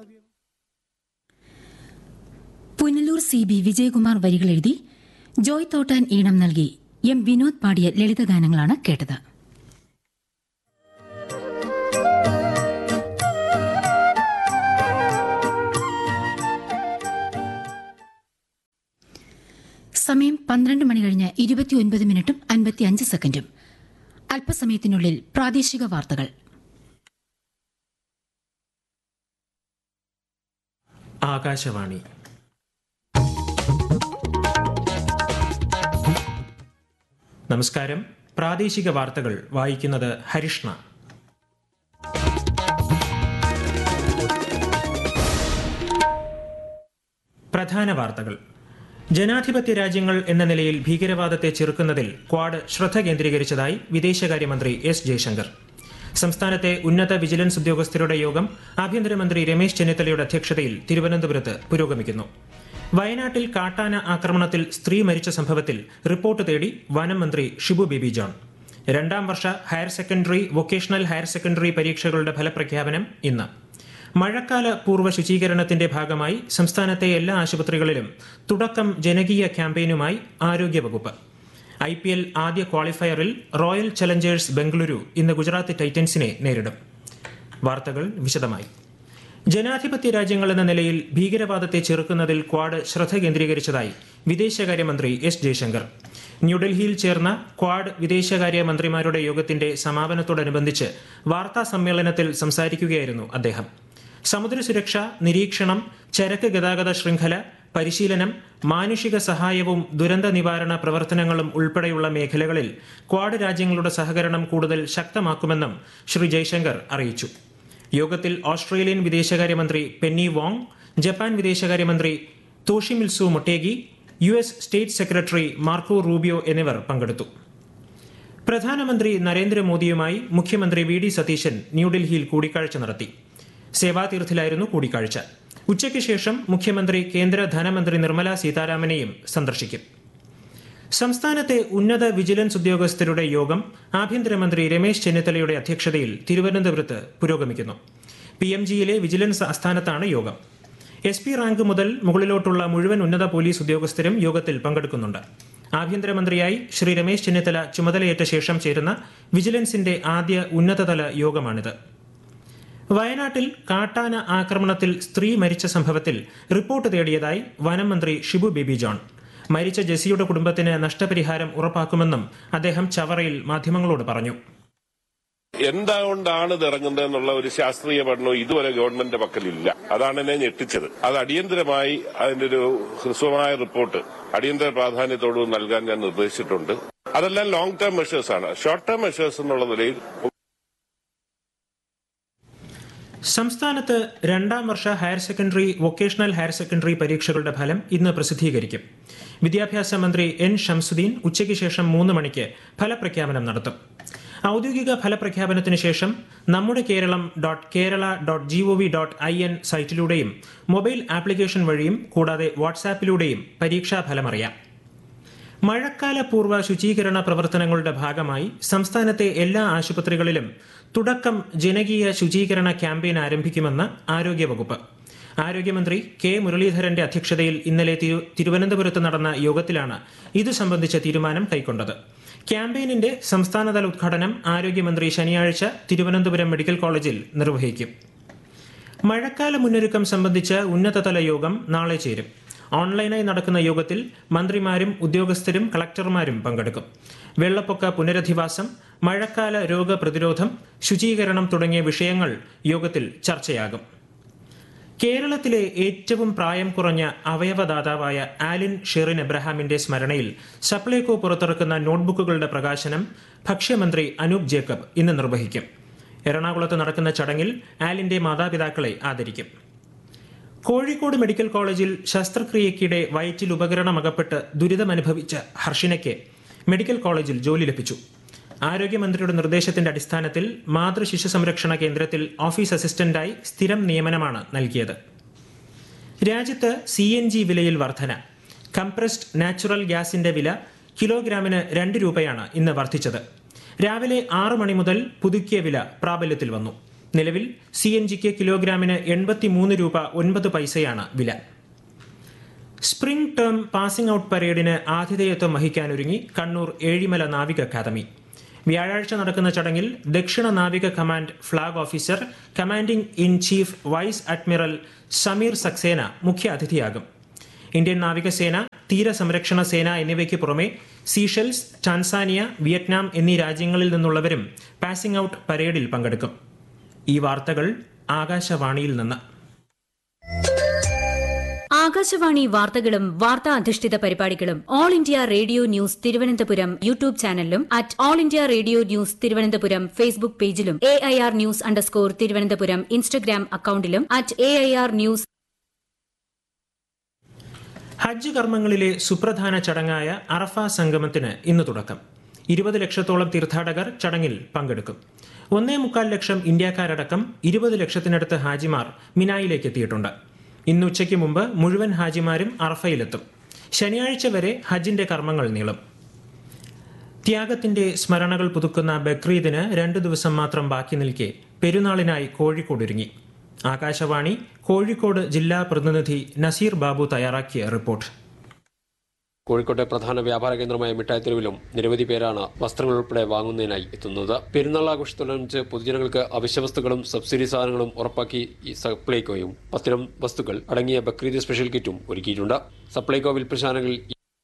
Punalur C B Vijayakumar വരികൾ എഴുതി ജോയ് തോട്ടാൻ ഈണം നൽകി എം വിനോദ് പാടിയ ലളിതഗാനങ്ങളാണ് കേട്ടത് സമയം പന്ത്രണ്ട് മണി കഴിഞ്ഞ് ഇരുപത്തിയൊൻപത് മിനിറ്റും അൻപത്തിയഞ്ച് സെക്കൻഡും അല്പസമയത്തിനുള്ളിൽ പ്രാദേശിക വാർത്തകൾ ആകാശവാണി നമസ്കാരം പ്രാദേശിക വാർത്തകൾ വായിക്കുന്നത് ഹരിഷ്ണ പ്രധാന വാർത്തകൾ ജനാധിപത്യ രാജ്യങ്ങൾ എന്ന നിലയിൽ ഭീകരവാദത്തെ ചെറുക്കുന്നതിൽ ക്വാഡ് ശ്രദ്ധ കേന്ദ്രീകരിച്ചതായി വിദേശകാര്യമന്ത്രി എസ് ജയശങ്കർ സംസ്ഥാനത്തെ ഉന്നത വിജിലൻസ് ഉദ്യോഗസ്ഥരുടെ യോഗം ആഭ്യന്തരമന്ത്രി രമേശ് ചെന്നിത്തലയുടെ അധ്യക്ഷതയിൽ തിരുവനന്തപുരത്ത് പുരോഗമിക്കുന്നു വയനാട്ടിൽ കാട്ടാന ആക്രമണത്തിൽ സ്ത്രീ മരിച്ച സംഭവത്തിൽ റിപ്പോർട്ട് തേടി വനം മന്ത്രി ഷിബു ബേബി ജോൺ രണ്ടാം വർഷ higher secondary vocational higher secondary പരീക്ഷകളുടെ ഫലപ്രഖ്യാപനം ഇന്ന് മഴക്കാല പൂർവ്വ ശുചീകരണത്തിന്റെ ഭാഗമായി സംസ്ഥാനത്തെ എല്ലാ ആശുപത്രികളിലും തുടക്കം ജനകീയ ക്യാമ്പയിനുമായി ആരോഗ്യവകുപ്പ് ഐ പി എൽ ആദ്യ ക്വാളിഫയറിൽ റോയൽ ചലഞ്ചേഴ്സ് ബംഗളൂരു ഇന്ന് ഗുജറാത്ത് ടൈറ്റൻസിനെ നേരിടും വാർത്തകൾ വിശദമായി ജനാധിപത്യ രാജ്യങ്ങൾ എന്ന നിലയിൽ ഭീകരവാദത്തെ ചെറുക്കുന്നതിൽ ക്വാഡ് ശ്രദ്ധ കേന്ദ്രീകരിച്ചതായി വിദേശകാര്യമന്ത്രി എസ് ജയശങ്കർ ന്യൂഡൽഹിയിൽ ചേർന്ന ക്വാഡ് വിദേശകാര്യ മന്ത്രിമാരുടെ യോഗത്തിന്റെ സമാപനത്തോടനുബന്ധിച്ച് വാർത്താ സമ്മേളനത്തിൽ സംസാരിക്കുകയായിരുന്നു അദ്ദേഹം സമുദ്ര സുരക്ഷ നിരീക്ഷണം ചരക്ക് ഗതാഗത ശൃംഖല പരിശീലനം മാനുഷിക സഹായവും ദുരന്ത നിവാരണ പ്രവർത്തനങ്ങളും ഉൾപ്പെടെയുള്ള മേഖലകളിൽ ക്വാഡ് രാജ്യങ്ങളുടെ സഹകരണം കൂടുതൽ ശക്തമാക്കുമെന്നും ശ്രീ ജയശങ്കർ അറിയിച്ചു യോഗത്തിൽ ഓസ്ട്രേലിയൻ വിദേശകാര്യമന്ത്രി പെന്നി വോങ് ജപ്പാൻ വിദേശകാര്യമന്ത്രി Toshimitsu Motegi U S state secretary Marco Rubio എന്നിവർ പങ്കെടുത്തു പ്രധാനമന്ത്രി നരേന്ദ്രമോദിയുമായി മുഖ്യമന്ത്രി വി ഡി സതീശൻ ന്യൂഡൽഹിയിൽ കൂടിക്കാഴ്ച നടത്തി സേവാതീർത്ഥിലായിരുന്നു കൂടിക്കാഴ്ച ഉച്ചയ്ക്ക് ശേഷം മുഖ്യമന്ത്രി കേന്ദ്ര ധനമന്ത്രി നിർമ്മല സീതാരാമനെയും സന്ദർശിക്കും സംസ്ഥാനത്തെ ഉന്നത വിജിലൻസ് ഉദ്യോഗസ്ഥരുടെ യോഗം ആഭ്യന്തരമന്ത്രി രമേശ് ചെന്നിത്തലയുടെ അധ്യക്ഷതയിൽ തിരുവനന്തപുരത്ത് പുരോഗമിക്കുന്നു പി എം ജിയിലെ വിജിലൻസ് ആസ്ഥാനത്താണ് യോഗം എസ് പി റാങ്ക് മുതൽ മുകളിലോട്ടുള്ള മുഴുവൻ ഉന്നത പോലീസ് ഉദ്യോഗസ്ഥരും യോഗത്തിൽ പങ്കെടുക്കുന്നുണ്ട് ആഭ്യന്തരമന്ത്രിയായി ശ്രീ രമേശ് ചെന്നിത്തല ചുമതലയേറ്റ ശേഷം ചേരുന്ന വിജിലൻസിന്റെ ആദ്യ ഉന്നതതല യോഗമാണിത് വയനാട്ടിൽ കാട്ടാന ആക്രമണത്തിൽ സ്ത്രീ മരിച്ച സംഭവത്തിൽ റിപ്പോർട്ട് തേടിയതായി വനം മന്ത്രി ഷിബു ബേബി ജോൺ മരിച്ച ജെസിയുടെ കുടുംബത്തിന് നഷ്ടപരിഹാരം ഉറപ്പാക്കുമെന്നും അദ്ദേഹം ചവറയിൽ മാധ്യമങ്ങളോട് പറഞ്ഞു എന്തുകൊണ്ടാണ് ഇത് ഇറങ്ങുന്നതെന്നുള്ള ഒരു ശാസ്ത്രീയ പഠനം ഇതുവരെ ഗവൺമെന്റിന്റെ പക്കലില്ല അതാണ് എന്നെ ഞെട്ടിച്ചത് അത് അടിയന്തരമായി അതിന്റെ ഒരു ഹ്രസ്വമായ റിപ്പോർട്ട് അടിയന്തര പ്രാധാന്യത്തോട് നൽകാൻ ഞാൻ നിർദ്ദേശിച്ചിട്ടുണ്ട് അതെല്ലാം ലോങ് ടേം മെഷേഴ്സ് ആണ് ഷോർട്ട് ടേം മെഷേഴ്സ് എന്നുള്ള നിലയിൽ സംസ്ഥാനത്ത് രണ്ടാം വർഷ higher secondary vocational higher secondary പരീക്ഷകളുടെ ഫലം ഇന്ന് പ്രസിദ്ധീകരിക്കും വിദ്യാഭ്യാസ മന്ത്രി എൻ ഷംസുദ്ദീൻ ഉച്ചയ്ക്ക് ശേഷം മൂന്ന് മണിക്ക് ഫലപ്രഖ്യാപനം നടത്തും ഔദ്യോഗിക ഫലപ്രഖ്യാപനത്തിന് ശേഷം നമ്മുടെ Keralam dot Kerala dot G O V dot I N സൈറ്റിലൂടെയും മൊബൈൽ ആപ്ലിക്കേഷൻ വഴിയും കൂടാതെ വാട്സാപ്പിലൂടെയും പരീക്ഷാഫലം അറിയാം മഴക്കാല പൂർവ്വ ശുചീകരണ പ്രവർത്തനങ്ങളുടെ ഭാഗമായി സംസ്ഥാനത്തെ എല്ലാ ആശുപത്രികളിലും തുടക്കം ജനകീയ ശുചീകരണ ക്യാമ്പയിൻ ആരംഭിക്കുമെന്ന് ആരോഗ്യവകുപ്പ് ആരോഗ്യമന്ത്രി കെ മുരളീധരന്റെ അധ്യക്ഷതയിൽ ഇന്നലെ തിരു തിരുവനന്തപുരത്ത് നടന്ന യോഗത്തിലാണ് ഇത് സംബന്ധിച്ച തീരുമാനം കൈക്കൊണ്ടത് ക്യാമ്പയിനിന്റെ സംസ്ഥാനതല ഉദ്ഘാടനം ആരോഗ്യമന്ത്രി ശനിയാഴ്ച തിരുവനന്തപുരം മെഡിക്കൽ കോളേജിൽ നിർവഹിക്കും മഴക്കാല മുന്നൊരുക്കം സംബന്ധിച്ച ഉന്നതതല യോഗം നാളെ ചേരും ഓൺലൈനായി നടക്കുന്ന യോഗത്തിൽ മന്ത്രിമാരും ഉദ്യോഗസ്ഥരും കളക്ടർമാരും പങ്കെടുക്കും വെള്ളപ്പൊക്ക പുനരധിവാസം മഴക്കാല രോഗപ്രതിരോധം ശുചീകരണം തുടങ്ങിയ വിഷയങ്ങൾ യോഗത്തിൽ ചർച്ചയാകും കേരളത്തിലെ ഏറ്റവും പ്രായം കുറഞ്ഞ അവയവദാതാവായ ആലിൻ ഷെറിൻ എബ്രഹാമിന്റെ സ്മരണയിൽ സപ്ലൈകോ പുറത്തിറക്കുന്ന നോട്ട്ബുക്കുകളുടെ പ്രകാശനം ഭക്ഷ്യമന്ത്രി അനൂപ് ജേക്കബ് ഇന്ന് നിർവഹിക്കും എറണാകുളത്ത് നടക്കുന്ന ചടങ്ങിൽ ആലിന്റെ മാതാപിതാക്കളെ ആദരിക്കും കോഴിക്കോട് മെഡിക്കൽ കോളേജിൽ ശസ്ത്രക്രിയയ്ക്കിടെ വയറ്റിൽ ഉപകരണമകപ്പെട്ട് ദുരിതമനുഭവിച്ച ഹർഷിനയ്ക്ക് മെഡിക്കൽ കോളേജിൽ ജോലി ലഭിച്ചു ആരോഗ്യമന്ത്രിയുടെ നിർദ്ദേശത്തിന്റെ അടിസ്ഥാനത്തിൽ മാതൃശിശു സംരക്ഷണ കേന്ദ്രത്തിൽ ഓഫീസ് അസിസ്റ്റന്റായി സ്ഥിരം നിയമനമാണ് നൽകിയത് രാജ്യത്ത് സി എൻ ജി വിലയിൽ വർധന കംപ്രസ്ഡ് നാച്ചുറൽ ഗ്യാസിന്റെ വില കിലോഗ്രാമിന് രണ്ട് രൂപയാണ് ഇന്ന് വർദ്ധിച്ചത് രാവിലെ ആറ് മണി മുതൽ പുതുക്കിയ വില പ്രാബല്യത്തിൽ വന്നു നിലവിൽ സി എൻ ജിക്ക് കിലോഗ്രാമിന് എൺപത്തിമൂന്ന് രൂപ ഒൻപത് പൈസയാണ് വില സ്പ്രിംഗ് ടേം പാസിംഗ് ഔട്ട് പരേഡിന് ആതിഥേയത്വം വഹിക്കാനൊരുങ്ങി കണ്ണൂർ ഏഴിമല നാവിക അക്കാദമി വ്യാഴാഴ്ച നടക്കുന്ന ചടങ്ങിൽ ദക്ഷിണ നാവിക command flag officer commanding in chief vice admiral Sameer Saxena മുഖ്യ അതിഥിയാകും ഇന്ത്യൻ നാവികസേന തീരസംരക്ഷണ സേന എന്നിവയ്ക്ക് പുറമെ സീഷെൽസ് ടാൻസാനിയ വിയറ്റ്നാം എന്നീ രാജ്യങ്ങളിൽ നിന്നുള്ളവരും പാസിംഗ് ഔട്ട് പരേഡിൽ പങ്കെടുക്കും ഈ വാർത്തകൾ ആകാശവാണിയിൽ നിന്ന് ആകാശവാണി വാർത്തകളും വാർത്താ അധിഷ്ഠിത പരിപാടികളും all India radio news Thiruvananthapuram YouTube ചാനലിലും at all India radio news Thiruvananthapuram Facebook പേജിലും A I R news underscore Thiruvananthapuram Instagram അക്കൌണ്ടിലും at A I R news ഹജ്ജ് കർമ്മങ്ങളിലെ സുപ്രധാന ചടങ്ങായ അറഫ സംഗമത്തിന് ഇന്ന് തുടക്കം ഇരുപത് ലക്ഷത്തോളം തീർത്ഥാടകർ ചടങ്ങിൽ പങ്കെടുക്കും ഒന്നേ മുക്കാൽ ലക്ഷം ഇന്ത്യക്കാരടക്കം ഇരുപത് ലക്ഷത്തിനടുത്ത് ഹാജിമാർ മിനായിലേക്ക് എത്തിയിട്ടുണ്ട് ഇന്ന് ഉച്ചയ്ക്ക് മുമ്പ് മുഴുവൻ ഹാജിമാരും അറഫയിലെത്തും ശനിയാഴ്ച വരെ ഹജ്ജിന്റെ കർമ്മങ്ങൾ നീളും ത്യാഗത്തിന്റെ സ്മരണകൾ പുതുക്കുന്ന ബക്രീദിന് രണ്ടു ദിവസം മാത്രം ബാക്കി നിൽക്കെ പെരുന്നാളിനായി കോഴിക്കോട് ഒരുങ്ങി ആകാശവാണി കോഴിക്കോട് ജില്ലാ പ്രതിനിധി നസീർ ബാബു തയ്യാറാക്കിയ റിപ്പോർട്ട് കോഴിക്കോട്ടെ പ്രധാന വ്യാപാര കേന്ദ്രമായ മിഠായിത്തെരുവിലും നിരവധി പേരാണ് വസ്ത്രങ്ങൾ ഉൾപ്പെടെ വാങ്ങുന്നതിനായി എത്തുന്നത് പെരുന്നാൾ ആഘോഷത്തോടനുബന്ധിച്ച് പൊതുജനങ്ങൾക്ക് അവശ്യവസ്തുക്കളും സബ്സിഡി സാധനങ്ങളും ഉറപ്പാക്കി ഈ സപ്ലൈകോയും പത്തിരം വസ്തുക്കൾ അടങ്ങിയ ബക്രീദ് സ്പെഷ്യൽ കിറ്റും ഒരുക്കിയിട്ടുണ്ട് സപ്ലൈകോ വിൽപ്പശാലകളിൽ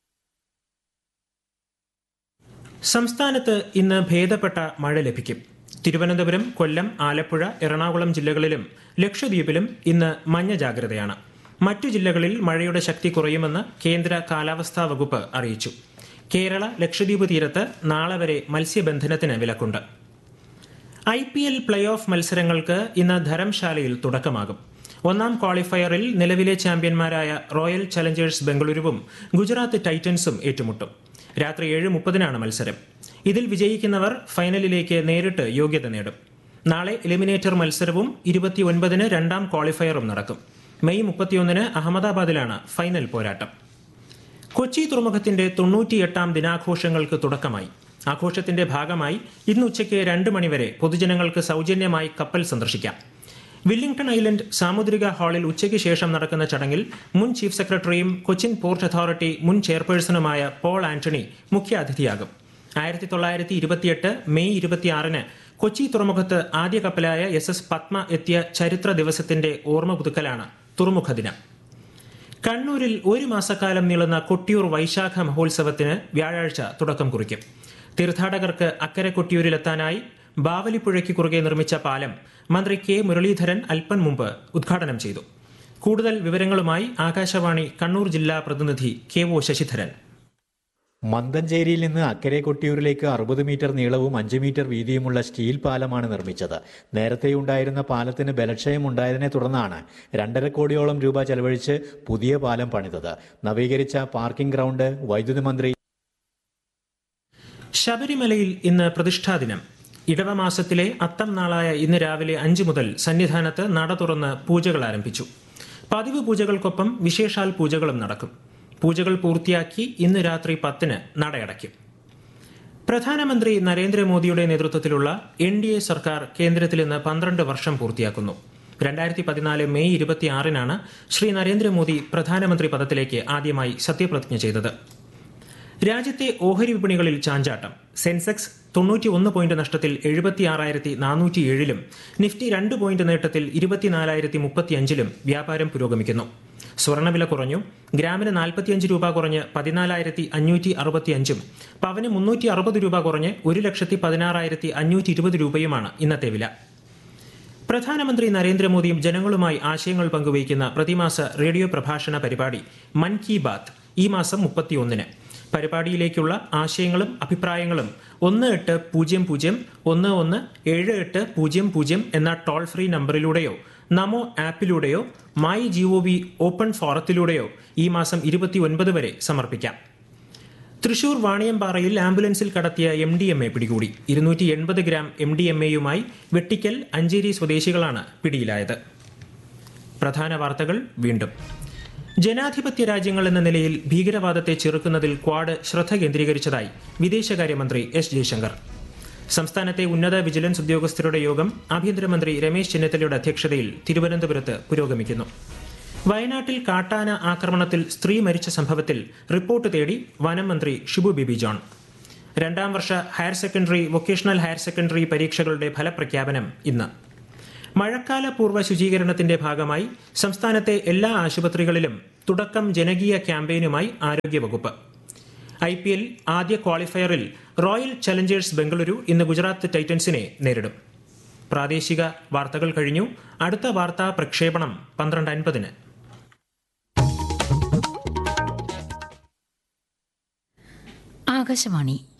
സംസ്ഥാനത്ത് ഇന്ന് ഭേദപ്പെട്ട മഴ ലഭിക്കും തിരുവനന്തപുരം കൊല്ലം ആലപ്പുഴ എറണാകുളം ജില്ലകളിലും ലക്ഷദ്വീപിലും ഇന്ന് മഞ്ഞ ജാഗ്രതയാണ് മറ്റു ജില്ലകളിൽ മഴയുടെ ശക്തി കുറയുമെന്ന് കേന്ദ്ര കാലാവസ്ഥാ വകുപ്പ് അറിയിച്ചു കേരള ലക്ഷദ്വീപ് തീരത്ത് നാളെ വരെ മത്സ്യബന്ധനത്തിന് വിലക്കുണ്ട് I P L play off മത്സരങ്ങൾക്ക് ഇന്ന് ധരംശാലയിൽ തുടക്കമാകും ഒന്നാം ക്വാളിഫയറിൽ നിലവിലെ ചാമ്പ്യന്മാരായ റോയൽ ചലഞ്ചേഴ്സ് ബംഗളൂരുവും ഗുജറാത്ത് ടൈറ്റൻസും ഏറ്റുമുട്ടും രാത്രി ഏഴ് മുപ്പതിനാണ് മത്സരം ഇതിൽ വിജയിക്കുന്നവർ ഫൈനലിലേക്ക് നേരിട്ട് യോഗ്യത നേടും നാളെ എലിമിനേറ്റർ മത്സരവും ഇരുപത്തിയൊൻപതിന് രണ്ടാം ക്വാളിഫയറും നടക്കും മെയ് മുപ്പത്തിയൊന്നിന് അഹമ്മദാബാദിലാണ് ഫൈനൽ പോരാട്ടം കൊച്ചി തുറമുഖത്തിന്റെ തൊണ്ണൂറ്റിയെട്ടാം ദിനാഘോഷങ്ങൾക്ക് തുടക്കമായി ആഘോഷത്തിന്റെ ഭാഗമായി ഇന്ന് ഉച്ചയ്ക്ക് രണ്ട് മണിവരെ പൊതുജനങ്ങൾക്ക് സൗജന്യമായി കപ്പൽ സന്ദർശിക്കാം വില്ലിംഗ്ടൺ ഐലൻഡ് സാമുദ്രിക ഹാളിൽ ഉച്ചയ്ക്ക് ശേഷം നടക്കുന്ന ചടങ്ങിൽ മുൻ ചീഫ് സെക്രട്ടറിയും കൊച്ചിൻ പോർട്ട് അതോറിറ്റി മുൻ ചെയർപേഴ്സണുമായ പോൾ ആന്റണി മുഖ്യാതിഥിയാകും ആയിരത്തി തൊള്ളായിരത്തി ഇരുപത്തിയെട്ട് മെയ് ഇരുപത്തിയാറിന് കൊച്ചി തുറമുഖത്ത് ആദ്യ കപ്പലായ എസ് എസ് പത്മ എത്തിയ ചരിത്ര ദിവസത്തിന്റെ ഓർമ്മ പുതുക്കലാണ് തുറമുഖ ദിനം കണ്ണൂരിൽ ഒരു മാസക്കാലം നീളുന്ന കൊട്ടിയൂർ വൈശാഖ മഹോത്സവത്തിന് വ്യാഴാഴ്ച തുടക്കം കുറിക്കും തീർത്ഥാടകർക്ക് അക്കരെ കൊട്ടിയൂരിലെത്താനായി ബാവലിപ്പുഴയ്ക്ക് കുറുകെ നിർമ്മിച്ച പാലം മന്ത്രി കെ മുരളീധരൻ അല്പം മുമ്പ് ഉദ്ഘാടനം ചെയ്തു കൂടുതൽ വിവരങ്ങളുമായി ആകാശവാണി കണ്ണൂർ ജില്ലാ പ്രതിനിധി കെ ഒ ശശിധരൻ മന്തഞ്ചേരിയിൽ നിന്ന് അക്കരെ കൊട്ടിയൂരിലേക്ക് അറുപത് മീറ്റർ നീളവും അഞ്ച് മീറ്റർ വീതിയുമുള്ള സ്റ്റീൽ പാലമാണ് നിർമ്മിച്ചത് നേരത്തെ ഉണ്ടായിരുന്ന പാലത്തിന് ബലക്ഷയം ഉണ്ടായതിനെ തുടർന്നാണ് രണ്ടര കോടിയോളം രൂപ ചെലവഴിച്ച് പുതിയ പാലം പണിതത് നവീകരിച്ച പാർക്കിംഗ് ഗ്രൗണ്ട് വൈദ്യുതി മന്ത്രി ശബരിമലയിൽ ഇന്ന് പ്രതിഷ്ഠാദിനം ഇടവമാസത്തിലെ അത്തം നാളായ ഇന്ന് രാവിലെ അഞ്ചു മുതൽ സന്നിധാനത്ത് നട തുറന്ന് പൂജകൾ ആരംഭിച്ചു പതിവ് പൂജകൾക്കൊപ്പം വിശേഷാൽ പൂജകളും നടക്കും പൂജകൾ പൂർത്തിയാക്കി ഇന്ന് രാത്രി പത്തിന് നടയടയ്ക്കും പ്രധാനമന്ത്രി നരേന്ദ്രമോദിയുടെ നേതൃത്വത്തിലുള്ള എൻ ഡി എ സർക്കാർ കേന്ദ്രത്തിൽ ഇന്ന് പന്ത്രണ്ട് വർഷം പൂർത്തിയാക്കുന്നു രണ്ടായിരത്തി പതിനാല് മെയ് ഇരുപത്തിയാറിനാണ് ശ്രീ നരേന്ദ്രമോദി പ്രധാനമന്ത്രി പദത്തിലേക്ക് ആദ്യമായി സത്യപ്രതിജ്ഞ ചെയ്തത് രാജ്യത്തെ ഓഹരി വിപണികളിൽ ചാഞ്ചാട്ടം സെൻസെക്സ് തൊണ്ണൂറ്റി ഒന്ന് പോയിന്റ് നഷ്ടത്തിൽ എഴുപത്തിയാറായിരത്തി നാനൂറ്റി ഏഴിലും നിഫ്റ്റി രണ്ട് പോയിന്റ് നേട്ടത്തിൽ ഇരുപത്തിനാലായിരത്തി മുപ്പത്തിയഞ്ചിലും വ്യാപാരം പുരോഗമിക്കുന്നു സ്വർണ്ണവില കുറഞ്ഞു ഗ്രാമിന് നാൽപ്പത്തിയഞ്ച് രൂപ കുറഞ്ഞ് പതിനാലായിരത്തി അഞ്ഞൂറ്റി അറുപത്തിയഞ്ചും പവന് മുന്നൂറ്റി അറുപത് രൂപ കുറഞ്ഞ് ഒരു ലക്ഷത്തി പതിനാറായിരത്തി അഞ്ഞൂറ്റി ഇരുപത് രൂപയുമാണ് ഇന്നത്തെ വില പ്രധാനമന്ത്രി നരേന്ദ്രമോദിയും ജനങ്ങളുമായി ആശയങ്ങൾ പങ്കുവയ്ക്കുന്ന പ്രതിമാസ റേഡിയോ പ്രഭാഷണ പരിപാടി മൻ കി ബാത്ത് ഈ മാസം മുപ്പത്തിയൊന്നിന് പരിപാടിയിലേക്കുള്ള ആശയങ്ങളും അഭിപ്രായങ്ങളും ഒന്ന് എട്ട് പൂജ്യം പൂജ്യം ഒന്ന് ഒന്ന് ഏഴ് എട്ട് പൂജ്യം പൂജ്യം എന്ന ടോൾ ഫ്രീ നമ്പറിലൂടെയോ നമോ ആപ്പിലൂടെയോ മൈ ജിഒ വി ഓപ്പൺ ഫോറത്തിലൂടെയോ ഈ മാസം ഇരുപത്തിയൊൻപത് വരെ സമർപ്പിക്കാം തൃശൂർ വാണിയമ്പാറയിൽ ആംബുലൻസിൽ കടത്തിയ എം ഡി എം എ പിടികൂടി ഇരുന്നൂറ്റി എൺപത് ഗ്രാം എം ഡി എം എയുമായി വെട്ടിക്കൽ അഞ്ചേരി സ്വദേശികളാണ് പിടിയിലായത് പ്രധാന വാർത്തകൾ വീണ്ടും ജനാധിപത്യ രാജ്യങ്ങൾ എന്ന നിലയിൽ ഭീകരവാദത്തെ ചെറുക്കുന്നതിൽ ക്വാഡ് ശ്രദ്ധ കേന്ദ്രീകരിച്ചതായി വിദേശകാര്യമന്ത്രി എസ് ജയശങ്കർ സംസ്ഥാനത്തെ ഉന്നത വിജിലൻസ് ഉദ്യോഗസ്ഥരുടെ യോഗം ആഭ്യന്തരമന്ത്രി രമേശ് ചെന്നിത്തലയുടെ അധ്യക്ഷതയിൽ തിരുവനന്തപുരത്ത് പുരോഗമിക്കുന്നു വയനാട്ടിൽ കാട്ടാന ആക്രമണത്തിൽ സ്ത്രീ മരിച്ച സംഭവത്തിൽ റിപ്പോർട്ട് തേടി വനം മന്ത്രി ഷിബു ബേബി ജോൺ രണ്ടാം വർഷ higher secondary vocational higher secondary പരീക്ഷകളുടെ ഫലപ്രഖ്യാപനം ഇന്ന് മഴക്കാല പൂർവ്വ ശുചീകരണത്തിന്റെ ഭാഗമായി സംസ്ഥാനത്തെ എല്ലാ ആശുപത്രികളിലും തുടക്കം ജനകീയ ക്യാമ്പയിനുമായി ആരോഗ്യവകുപ്പ് ഐ പി എൽ ആദ്യ ക്വാളിഫയറിൽ റോയൽ ചലഞ്ചേഴ്സ് ബംഗളൂരു ഇന്ന് ഗുജറാത്ത് ടൈറ്റൻസിനെ നേരിടും പ്രാദേശിക വാർത്തകൾ കഴിഞ്ഞു അടുത്ത വാർത്താ പ്രക്ഷേപണം പന്ത്രണ്ട് അൻപതിന് ആകാശവാണി